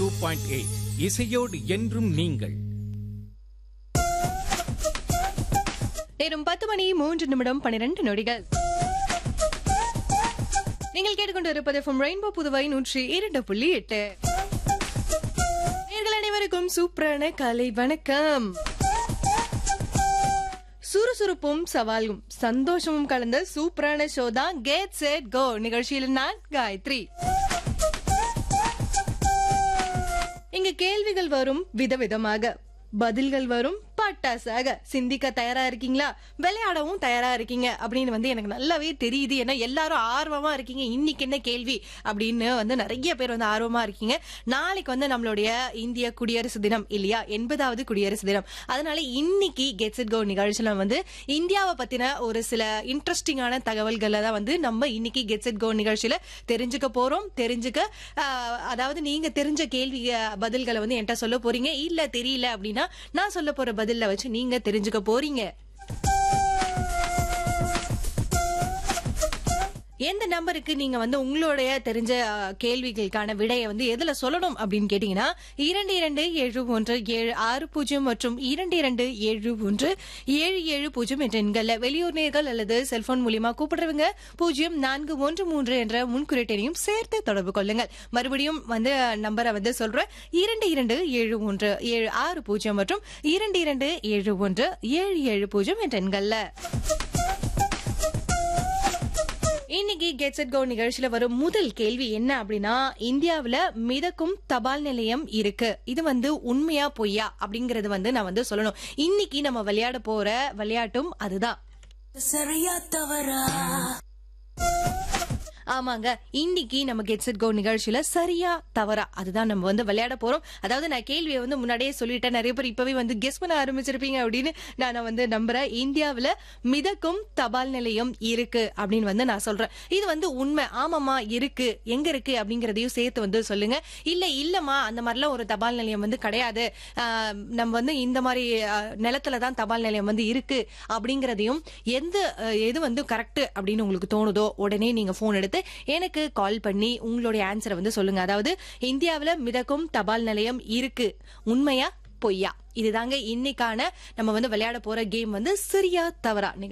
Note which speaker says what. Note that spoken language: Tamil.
Speaker 1: பாயிண்ட் எயிட் இசையோடு என்றும் நீங்கள்
Speaker 2: நேரம் பத்து மணி மூன்று நிமிடம் பன்னிரண்டு நொடிகள் நீங்கள் கேட்டுக்கொண்டு இருப்பது from ரெயின்போ புதுவை நூற்றி இரண்டு புள்ளி எட்டு நேர்கள் அனைவருக்கும் சூப்பரான காலை வணக்கம் சுறுசுறுப்பும் சவாலும் சந்தோஷமும் கலந்த சூப்பரான ஷோ தான் கேட் செட் கோ நிகழ்ச்சியில் நான் காயத்ரி இங்க கேள்விகள் வரும் விதவிதமாக பதில்கள் வரும் பட்டாசாக சிந்திக்க தயாரா இருக்கீங்களா விளையாடவும் தயாரா இருக்கீங்க அப்படின்னு வந்து எனக்கு நல்லாவே தெரியுது ஏன்னா எல்லாரும் ஆர்வமா இருக்கீங்க இன்னைக்கு என்ன கேள்வி அப்படின்னு வந்து நிறைய பேர் வந்து ஆர்வமா இருக்கீங்க நாளைக்கு வந்து நம்மளுடைய இந்திய குடியரசு தினம் இல்லையா எண்பதாவது குடியரசு தினம் அதனால இன்னைக்கு கெட்ஸ் இட் கோ நிகழ்ச்சியில வந்து இந்தியாவை பத்தின ஒரு சில இன்ட்ரெஸ்டிங்கான தகவல்களை தான் வந்து நம்ம இன்னைக்கு கெட்ஸ் இட் கோ நிகழ்ச்சியில தெரிஞ்சுக்க போறோம் தெரிஞ்சுக்க ஆஹ், அதாவது நீங்க தெரிஞ்ச கேள்வி அஹ், பதில்களை வந்து என்கிட்ட சொல்ல போறீங்க இல்ல தெரியல அப்படின்னா நான் சொல்ல போற பதில்ல வச்சு நீங்க தெரிஞ்சுக்க போறீங்க எந்த நம்பருக்கு நீங்க வந்து உங்களுடைய தெரிஞ்ச அஹ், கேள்விகளுக்கான விடையை வந்து எதுல சொல்லணும் அப்படின்னு கேட்டீங்கன்னா இரண்டு இரண்டு ஏழு ஒன்று ஏழு ஆறு பூஜ்ஜியம் மற்றும் இரண்டு இரண்டு ஏழு ஒன்று ஏழு ஏழு பூஜ்ஜியம் என்ற எண்கள்ல வெளியூர் நேர்கள் அல்லது செல்போன் மூலியமா கூப்பிடுறவங்க பூஜ்ஜியம் நான்கு ஒன்று மூன்று என்ற முன்குறியீட்டையும் சேர்த்து தொடர்பு கொள்ளுங்கள் மறுபடியும் வந்து நம்பரை வந்து சொல்றேன் இரண்டு இரண்டு ஏழு ஒன்று ஏழு ஆறு பூஜ்ஜியம் மற்றும் இரண்டு இரண்டு ஏழு ஒன்று ஏழு ஏழு பூஜ்ஜியம் என்ற எண்கள்ல இன்னைக்கு கெட்ஸ் இட் கோ நிகழ்ச்சியில வரும் முதல் கேள்வி என்ன அப்படின்னா இந்தியாவுல மிதக்கும் தபால் நிலையம் இருக்கு இது வந்து உண்மையா பொய்யா அப்படிங்கறது வந்து நான் வந்து சொல்லணும் இன்னைக்கு நம்ம விளையாட போற விளையாட்டும் அதுதான்
Speaker 3: சரியா தவறா
Speaker 2: ஆமாங்க இன்னைக்கு நம்ம கெட்ஸ் இட் கோ நிகழ்ச்சியில சரியா தவறா அதுதான் நம்ம வந்து விளையாட போறோம் அதாவது நான் கேள்வியை வந்து முன்னாடியே சொல்லிட்டேன் நிறைய பேர் இப்பவே வந்து கெஸ் பண்ண ஆரம்பிச்சிருப்பீங்க அப்படின்னு நான் வந்து நம்புறேன் இந்தியாவுல மிதக்கும் தபால் நிலையம் இருக்கு அப்படின்னு வந்து நான் சொல்றேன் இது வந்து உண்மை ஆமாமா இருக்கு எங்க இருக்கு அப்படிங்கறதையும் சேர்த்து வந்து சொல்லுங்க இல்ல இல்லம்மா அந்த மாதிரிலாம் ஒரு தபால் நிலையம் வந்து கிடையாது ஆஹ், நம்ம வந்து இந்த மாதிரி ஆஹ், நிலத்துல தான் தபால் நிலையம் வந்து இருக்கு அப்படிங்கறதையும் எந்த ஆஹ், எது வந்து கரெக்ட் அப்படின்னு உங்களுக்கு தோணுதோ உடனே நீங்க போன் எடுத்து எனக்கு கால் பண்ணி உங்களுடைய ஆன்சரை வந்து சொல்லுங்க அதாவது இந்தியாவுல மிதக்கும் தபால் நிலையம் இருக்கு உண்மையா பொய்யா இதுதாங்க இன்னைக்கான நம்ம வந்து விளையாட போற கேம் வந்து சரியா தவறா